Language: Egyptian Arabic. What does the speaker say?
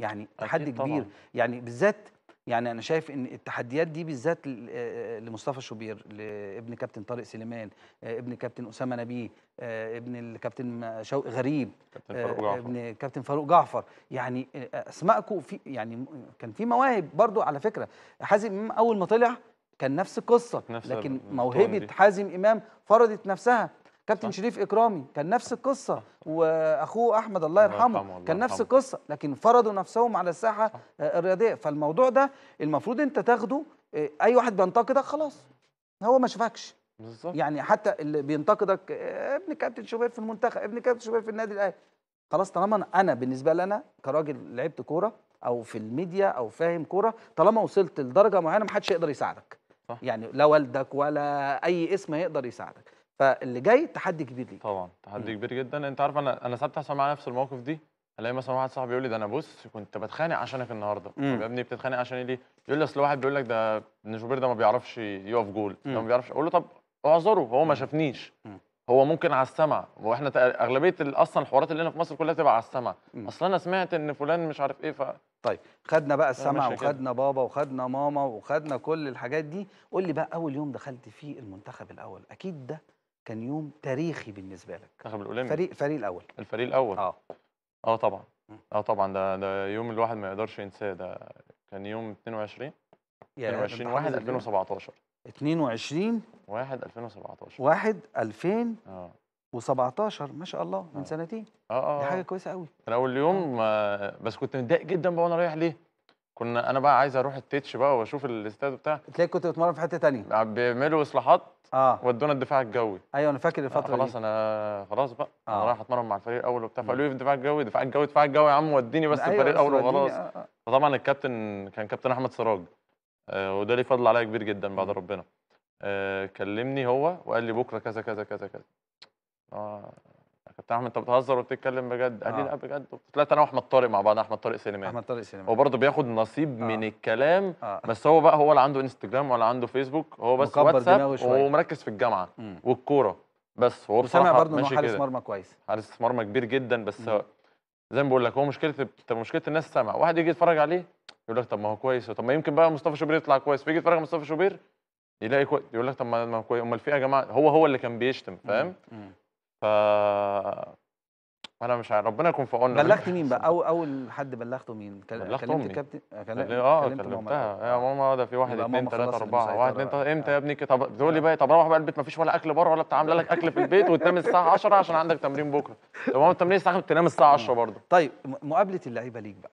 يعني تحدي أكيد كبير طبعاً. يعني بالذات يعني انا شايف ان التحديات دي بالذات ل- آه، لمصطفى شوبير لابن كابتن طارق سليمان آه، ابن كابتن اسامه نبيه آه، ابن الكابتن شوقي غريب كابتن آه، فاروق جعفر ابن كابتن فاروق جعفر يعني آه، اسمائكم في يعني م- كان في مواهب برضو على فكره حازم امام اول ما طلع كان نفس القصه نفس لكن التون موهبه دي. حازم امام فرضت نفسها كابتن صح. شريف اكرامي كان نفس القصه صح. واخوه احمد الله الله يرحمه يرحمه، الله كان نفس يرحمه. القصه لكن فرضوا نفسهم على الساحه صح. آه، الرياضيه فالموضوع ده المفروض انت تاخده آه، اي واحد بينتقدك خلاص هو ما شافكش بالظبط يعني حتى اللي بينتقدك آه، ابن كابتن شوبير في المنتخب ابن كابتن شوبير في النادي الاهلي خلاص طالما أنا- انا بالنسبه لي انا كراجل لعبت كوره او في الميديا او فاهم كوره طالما وصلت لدرجه معينه ما حدش يقدر يساعدك صح. يعني لا والدك ولا اي اسم يقدر يساعدك فاللي جاي تحدي كبير ليك طبعا تحدي مم. كبير جدا انت عارف انا انا ساعات بتحصل معايا نفس المواقف دي الاقي مثلا واحد صاحبي يقول لي ده انا بص كنت بتخانق عشانك النهارده مم. طب يا ابني بتتخانق عشان ايه ليه يقول لي اصل واحد بيقول لك ده ابن شوبير ده ما بيعرفش يقف جول ده ما مم. بيعرفش اقول له طب اعذره هو ما مم. شافنيش مم. هو ممكن على السمع واحنا تق- اغلبيه ال- اصلا الحوارات اللي هنا في مصر كلها تبقى على السمع مم. اصل انا سمعت ان فلان مش عارف ايه ف طيب خدنا بقى السمع ماشية كده. وخدنا بابا وخدنا ماما وخدنا كل الحاجات دي قول لي بقى اول يوم دخلت فيه المنتخب الاول اكيد ده كان يوم تاريخي بالنسبه لك المنتخب الاولمبي فريق فريق الاول الفريق الاول اه اه طبعا مم. اه طبعا ده ده يوم الواحد ما يقدرش ينساه ده كان يوم 22 يا ده 22 أنت 1 حافظ اليوم. 2017 22 1 2017 1 2017 اه ما شاء الله من آه. سنتين اه دي اه حاجه آه. كويسه قوي كان اول يوم آه، بس كنت متضايق جدا بقى وانا رايح ليه كنا انا بقى عايز اروح التتش بقى واشوف الاستاد بتاع تلاقي كنت بتمرن في حته تانية بيعملوا اصلاحات اه ودونا الدفاع الجوي ايوه انا فاكر آه الفتره خلاص دي انا خلاص بقى انا آه. رايح اتمرن مع الفريق الاول وبتاع مم. فقالوا لي في الدفاع الجوي دفاع الجوي دفاع الجوي يا عم وديني بس أيوة الفريق الاول وديني، وخلاص آه، آه. فطبعا الكابتن كان كابتن احمد سراج آه، وده ليه فضل عليا كبير جدا بعد مم. ربنا آه، كلمني هو وقال لي بكره كذا كذا كذا كذا اه يا كابتن احمد انت بتهزر وبتتكلم بجد قال لي آه. لا بجد طلعت انا واحمد طارق مع بعض احمد طارق سليمان احمد طارق سليمان هو برضه بياخد نصيب آه. من الكلام اه بس هو بقى هو لا عنده انستجرام ولا عنده فيسبوك هو بس مكبر واتساب دماغه شوية. ومركز في الجامعه مم. والكوره بس هو وسامع بصراحه برضه ان هو ماشي حارس كده مرمى كويس حارس مرمى كبير جدا بس مم. زي ما بقول لك هو مشكله طب مشكله الناس سمع واحد يجي يتفرج عليه يقول لك طب ما هو كويس طب ما يمكن بقى مصطفى شوبير يطلع كويس فيجي يتفرج على مصطفى شوبير يلاقي كويس يقول لك طب ما ما هو كويس امال في إيه يا جماعه هو هو اللي كان بيشتم فاهم مم. ف انا مش عارف ربنا يكون في عوننا بلغت مين بقى أو اول حد بلغته مين كل- بلغت كلمت أمي. الكابتن آه، كلم- كلم- اه كلمت ماما كلمتها الأول. يا آه. ماما ده في واحد يبقى اتنين ماما تلاته خلاص اللي اربعه واحد اتنين مسيطرة. تلاته امتى آه. يا ابني كده طب بتقول لي بقى طب روح بقى البيت مفيش ولا اكل بره ولا بتاع عامله لك اكل في البيت وتنام الساعه 10 عشان عندك تمرين بكره طب ماما التمرين الساعه تنام الساعه 10 برضه طيب م- مقابله اللعيبه ليك بقى